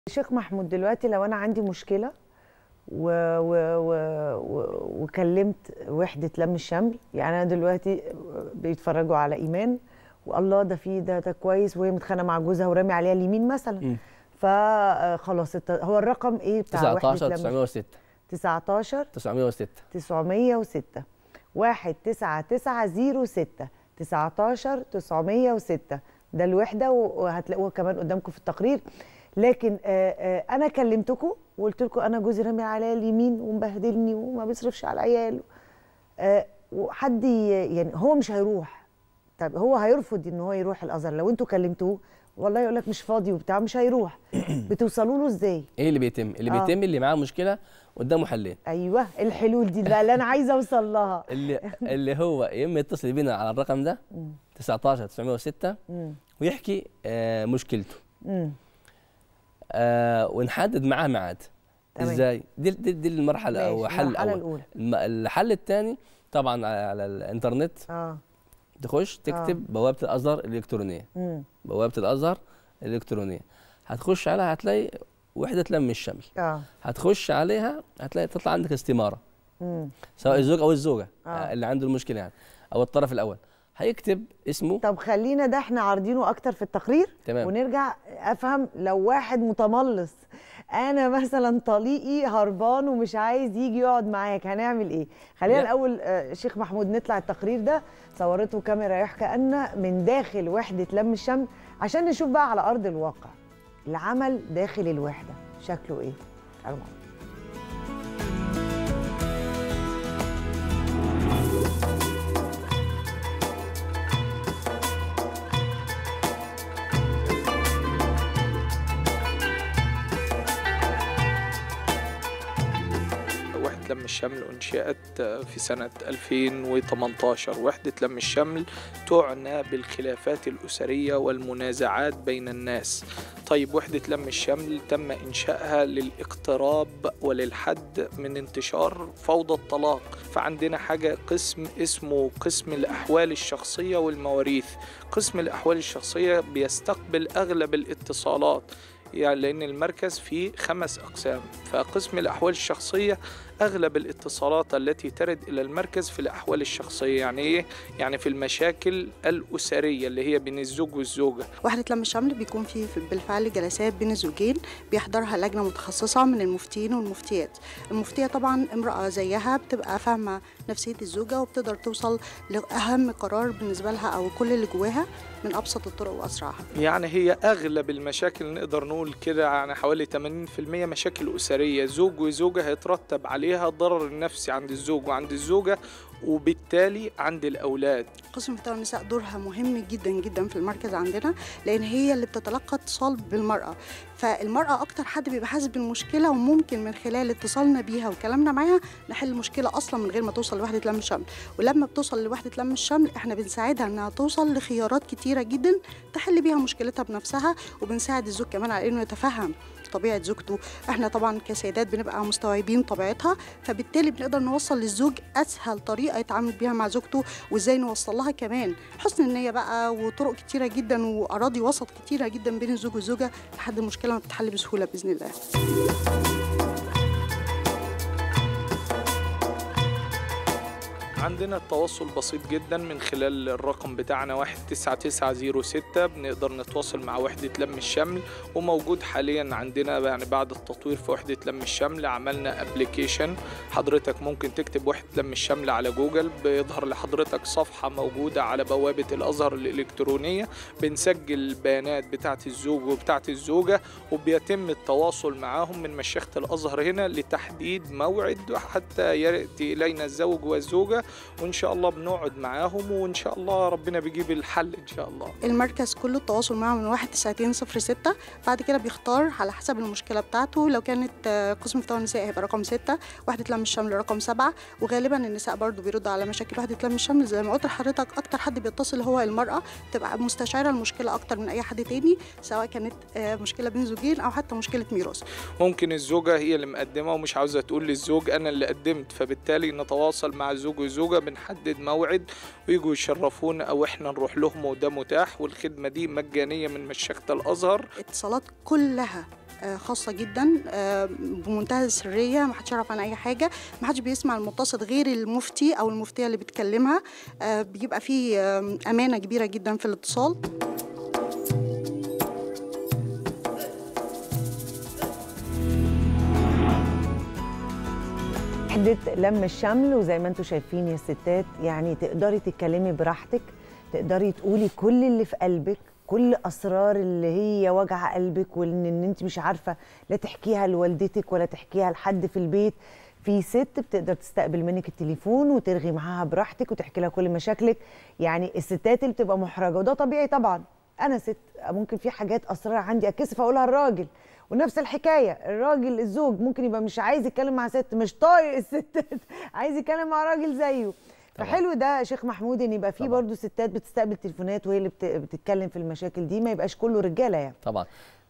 شيخ محمود دلوقتي لو انا عندي مشكله و... و... و... و... وكلمت وحده لم الشمل يعني انا دلوقتي بيتفرجوا على ايمان والله ده في ده ده كويس وهي متخانقه مع جوزها ورامي عليها اليمين مثلا مم. فخلاص الت... هو الرقم ايه بتاع 19 وحده لم 906 19 906 906 1 9 9 0 6 19 906 ده الوحده وهتلاقوها كمان قدامكم في التقرير لكن آه آه انا كلمتكم وقلت لكم انا جوزي رامي عليا اليمين ومبهدلني وما بيصرفش على العيال آه وحد ي- يعني هو مش هيروح طب هو هيرفض ان هو يروح الازهر لو انتوا كلمتوه والله يقول لك مش فاضي وبتاع مش هيروح بتوصلوا له ازاي ايه اللي بيتم اللي آه. بيتم اللي معاه مشكله قدامه حلين ايوه الحلول دي بقى اللي انا عايزه اوصل لها اللي اللي هو يا اما يتصل بينا على الرقم ده 19 906 مم. ويحكي آه مشكلته مم. آه ونحدد معاه ميعاد تمام. ازاي دي دي, دي المرحله او ماشي، حل المرحلة الاول الأولى. الم- الحل الثاني طبعا على على الانترنت اه تخش تكتب بوابه الازهر الالكترونيه مم. بوابه الازهر الالكترونيه هتخش عليها هتلاقي وحده لم الشمل اه هتخش عليها هتلاقي تطلع عندك استماره مم. سواء الزوج او الزوجه آه. آه. اللي عنده المشكله يعني او الطرف الاول هيكتب اسمه طب خلينا ده احنا عارضينه اكتر في التقرير تمام. ونرجع افهم لو واحد متملص انا مثلا طليقي هربان ومش عايز يجي يقعد معاك هنعمل ايه خلينا لا. الاول آه، شيخ محمود نطلع التقرير ده صورته كاميرا يحكى ان من داخل وحده لم الشمل عشان نشوف بقى على ارض الواقع العمل داخل الوحده شكله ايه تعالوا معانا. وحدة لم الشمل أنشئت في سنة 2018 وحدة لم الشمل تعنى بالخلافات الأسرية والمنازعات بين الناس طيب وحدة لم الشمل تم إنشائها للاقتراب وللحد من انتشار فوضى الطلاق فعندنا حاجة قسم اسمه قسم الأحوال الشخصية والمواريث قسم الأحوال الشخصية بيستقبل أغلب الاتصالات يعني لأن المركز فيه خمس أقسام فقسم الأحوال الشخصية أغلب الاتصالات التي ترد إلى المركز في الأحوال الشخصية يعني إيه؟ يعني في المشاكل الأسرية اللي هي بين الزوج والزوجة وحدة لم الشمل بيكون في في- بالفعل جلسات بين الزوجين بيحضرها لجنة متخصصة من المفتين والمفتيات المفتية طبعا امرأة زيها بتبقى فاهمة نفسية الزوجة وبتقدر توصل لأهم قرار بالنسبة لها أو كل اللي جواها من أبسط الطرق وأسرعها يعني هي أغلب المشاكل نقدر نقول كده يعني حوالي 80% مشاكل أسرية زوج وزوجة هيترتب عليها ضرر نفسي عند الزوج وعند الزوجة وبالتالي عند الأولاد قسم فتاوى النساء دورها مهم جدا جدا في المركز عندنا لان هي اللي بتتلقى اتصال بالمراه فالمراه اكتر حد بيبقى حاسس بالمشكله وممكن من خلال اتصالنا بيها وكلامنا معاها نحل المشكله اصلا من غير ما توصل لوحده لم الشمل ولما بتوصل لوحده لم الشمل احنا بنساعدها انها توصل لخيارات كتيره جدا تحل بيها مشكلتها بنفسها وبنساعد الزوج كمان على انه يتفهم طبيعه زوجته احنا طبعا كسيدات بنبقى مستوعبين طبيعتها فبالتالي بنقدر نوصل للزوج اسهل طريقه يتعامل بيها مع زوجته وازاي نوصل لها كمان حسن النيه بقى وطرق كتيره جدا واراضي وسط كتيره جدا بين الزوج والزوجه لحد المشكله ما بتتحل بسهوله باذن الله عندنا التواصل بسيط جدا من خلال الرقم بتاعنا 19906 بنقدر نتواصل مع وحدة لم الشمل وموجود حاليا عندنا يعني بعد التطوير في وحدة لم الشمل عملنا ابلكيشن حضرتك ممكن تكتب وحدة لم الشمل على جوجل بيظهر لحضرتك صفحة موجودة على بوابة الأزهر الإلكترونية بنسجل البيانات بتاعة الزوج وبتاعة الزوجة وبيتم التواصل معاهم من مشيخة الأزهر هنا لتحديد موعد حتى يأتي إلينا الزوج والزوجة وإن شاء الله بنقعد معاهم وإن شاء الله ربنا بيجيب الحل إن شاء الله المركز كله التواصل معه من 19206 بعد كده بيختار على حسب المشكله بتاعته لو كانت آه، قسم فتاوى النساء هيبقى رقم 6 وحده لم الشمل رقم 7 وغالبا النساء برضو بيردوا على مشاكل وحده لم الشمل زي ما قلت لحضرتك اكتر حد بيتصل هو المراه تبقى مستشعره المشكله اكتر من اي حد تاني سواء كانت آه، مشكله بين زوجين او حتى مشكله ميراث ممكن الزوجة هي اللي مقدمة ومش عاوزة تقول للزوج أنا اللي قدمت فبالتالي نتواصل مع الزوج والزوجة بنحدد موعد ويجوا يشرفونا أو إحنا نروح لهم وده متاح والخدمة دي مجانية من مشيخة الأزهر اتصالات كلها آه، خاصه جدا آه، بمنتهى السريه ما حدش يعرف عنها اي حاجه ما حدش بيسمع المتصل غير المفتي او المفتيه اللي بتكلمها آه، بيبقى فيه آه، امانه كبيره جدا في الاتصال وحدة لم الشمل وزي ما انتم شايفين يا ستات يعني تقدري تتكلمي براحتك تقدري تقولي كل اللي في قلبك كل اسرار اللي هي وجع قلبك وان ان انت مش عارفه لا تحكيها لوالدتك ولا تحكيها لحد في البيت في ست بتقدر تستقبل منك التليفون وترغي معاها براحتك وتحكي لها كل مشاكلك يعني الستات اللي بتبقى محرجه وده طبيعي طبعا انا ست ممكن في حاجات اسرار عندي اتكسف اقولها للراجل ونفس الحكايه الراجل الزوج ممكن يبقى مش عايز يتكلم مع ست مش طايق الستات عايز يتكلم مع راجل زيه طبعاً. فحلو ده يا شيخ محمود ان يبقى في طبعاً. برضه ستات بتستقبل تليفونات وهي اللي بت- بتتكلم في المشاكل دي ما يبقاش كله رجاله يعني طبعا